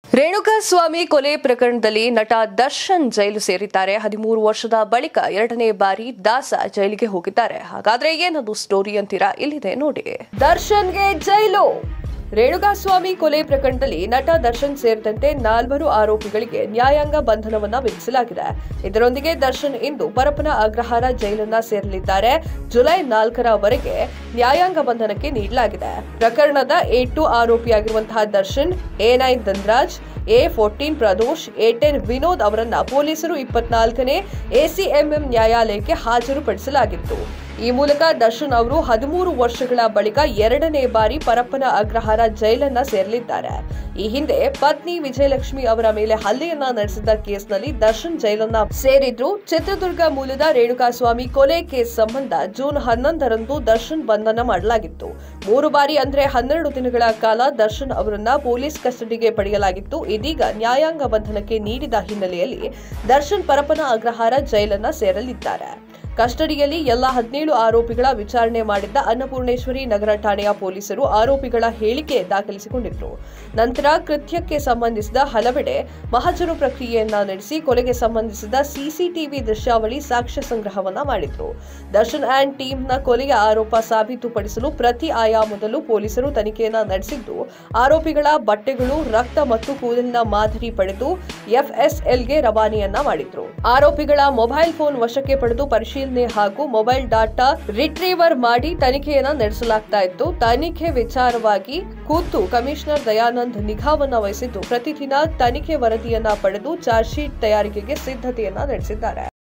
ರೇಣುಕಾ ಸ್ವಾಮಿ ಕೊಲೆ ಪ್ರಕರಣದಲ್ಲಿ ನಟ ದರ್ಶನ್ ಜೈಲು ಸೇರಿದ್ದಾರೆ ಹದಿಮೂರು ವರ್ಷದ ಬಳಿಕ ಎರಡನೇ ಬಾರಿ ದಾಸ ಜೈಲಿಗೆ ಹೋಗಿದ್ದಾರೆ ಹಾಗಾದ್ರೆ ಏನದು ಸ್ಟೋರಿ ಅಂತೀರಾ ಇಲ್ಲಿದೆ ನೋಡಿ ದರ್ಶನ್ಗೆ ಜೈಲು ರೇಣುಕಾಸ್ವಾಮಿ ಕೊಲೆ ಪ್ರಕರಣದಲ್ಲಿ ನಟ ದರ್ಶನ್ ಸೇರಿದಂತೆ ನಾಲ್ವರು ಆರೋಪಿಗಳಿಗೆ ನ್ಯಾಯಾಂಗ ಬಂಧನವನ್ನ ವಿಧಿಸಲಾಗಿದೆ ಇದರೊಂದಿಗೆ ದರ್ಶನ್ ಇಂದು ಪರಪನ ಅಗ್ರಹಾರ ಜೈಲನ್ನ ಸೇರಲಿದ್ದಾರೆ ಜುಲೈ ನಾಲ್ಕರವರೆಗೆ ನ್ಯಾಯಾಂಗ ಬಂಧನಕ್ಕೆ ನೀಡಲಾಗಿದೆ ಪ್ರಕರಣದ ಎ ಟು ಆರೋಪಿಯಾಗಿರುವಂತಹ Darshan A nine Dhanraj A fourteen Pradosh A ten Vinod ಅವರನ್ನ ಪೊಲೀಸರು ಇಪ್ಪತ್ನಾಲ್ಕನೇ ಎಸಿಎಂಎಂ ನ್ಯಾಯಾಲಯಕ್ಕೆ ಹಾಜರುಪಡಿಸಲಾಗಿತ್ತು ಈ ಮೂಲಕ ದರ್ಶನ್ ಅವರು ಹದಿಮೂರು ವರ್ಷಗಳ ಬಳಿಕ ಎರಡನೇ ಬಾರಿ ಪರಪ್ಪನ ಅಗ್ರಹಾರ ಜೈಲನ್ನ ಸೇರಲಿದ್ದಾರೆ ಈ ಹಿಂದೆ ಪತ್ನಿ ವಿಜಯಲಕ್ಷ್ಮಿ ಅವರ ಮೇಲೆ ಹಲ್ಲೆಯನ್ನ ನಡೆಸಿದ್ದ ಕೇಸ್ನಲ್ಲಿ ದರ್ಶನ್ ಜೈಲನ್ನ ಸೇರಿದ್ರು ಚಿತ್ರದುರ್ಗ ಮೂಲದ ರೇಣುಕಾಸ್ವಾಮಿ ಕೊಲೆ ಕೇಸ್ ಸಂಬಂಧ ಜೂನ್ ಹನ್ನೊಂದರಂದು ದರ್ಶನ್ ಬಂಧನ ಮಾಡಲಾಗಿತ್ತು ಮೂರು ಬಾರಿ ಅಂದ್ರೆ ಹನ್ನೆರಡು ದಿನಗಳ ಕಾಲ ದರ್ಶನ್ ಅವರನ್ನ ಪೊಲೀಸ್ ಕಸ್ಟಡಿಗೆ ಪಡೆಯಲಾಗಿತ್ತು ಇದೀಗ ನ್ಯಾಯಾಂಗ ಬಂಧನಕ್ಕೆ ನೀಡಿದ ಹಿನ್ನೆಲೆಯಲ್ಲಿ ದರ್ಶನ್ ಪರಪ್ಪನ ಅಗ್ರಹಾರ ಜೈಲನ್ನ ಸೇರಲಿದ್ದಾರೆ ಕಸ್ಟಡಿಯಲ್ಲಿ ಎಲ್ಲ ಹದಿನೇಳು ಆರೋಪಿಗಳ ವಿಚಾರಣೆ ಮಾಡಿದ್ದ ಅನ್ನಪೂರ್ಣೇಶ್ವರಿ ನಗರ ಠಾಣೆಯ ಪೊಲೀಸರು ಆರೋಪಿಗಳ ಹೇಳಿಕೆ ದಾಖಲಿಸಿಕೊಂಡಿದ್ರು ನಂತರ ಕೃತ್ಯಕ್ಕೆ ಸಂಬಂಧಿಸಿದ ಹಲವೆಡೆ ಮಹಜರು ಪ್ರಕ್ರಿಯೆಯನ್ನ ನಡೆಸಿ ಕೊಲೆಗೆ ಸಂಬಂಧಿಸಿದ ಸಿಸಿಟಿವಿ ದೃಶ್ಯಾವಳಿ ಸಾಕ್ಷ್ಯ ಸಂಗ್ರಹವನ್ನ ಮಾಡಿದ್ರು ದರ್ಶನ್ ಆ್ಯಂಡ್ ಟೀಮ್ನ ಕೊಲೆಯ ಆರೋಪ ಸಾಬೀತುಪಡಿಸಲು ಪ್ರತಿ ಆಯಾಮದಲ್ಲೂ ಪೊಲೀಸರು ತನಿಖೆಯನ್ನ ನಡೆಸಿದ್ದು ಆರೋಪಿಗಳ ಬಟ್ಟೆಗಳು ರಕ್ತ ಮತ್ತು ಕೂದಲಿನ ಮಾದರಿ ಪಡೆದು ಎಫ್ಎಸ್ಎಲ್ಗೆ ರವಾನೆಯನ್ನ ಮಾಡಿದ್ರು ಆರೋಪಿಗಳ ಮೊಬೈಲ್ ಫೋನ್ ವಶಕ್ಕೆ ಪಡೆದು ಪರಿಶೀಲನೆ ಹಾಗೂ ಮೊಬೈಲ್ ಡಾಟಾ ರಿಟ್ರೀವರ್ ಮಾಡಿ ತನಿಖೆಯನ್ನ ನಡೆಸಲಾಗ್ತಾ ಇತ್ತು ತನಿಖೆ ವಿಚಾರವಾಗಿ ಕೂತು ಕಮಿಷನರ್ ದಯಾನಂದ್ ನಿಗಾವನ್ನ ವಹಿಸಿದ್ದು ಪ್ರತಿದಿನ ತನಿಖೆ ವರದಿಯನ್ನ ಪಡೆದು ಚಾರ್ಜ್ ಶೀಟ್ ತಯಾರಿಕೆಗೆ ಸಿದ್ಧತೆಯನ್ನ ನಡೆಸಿದ್ದಾರೆ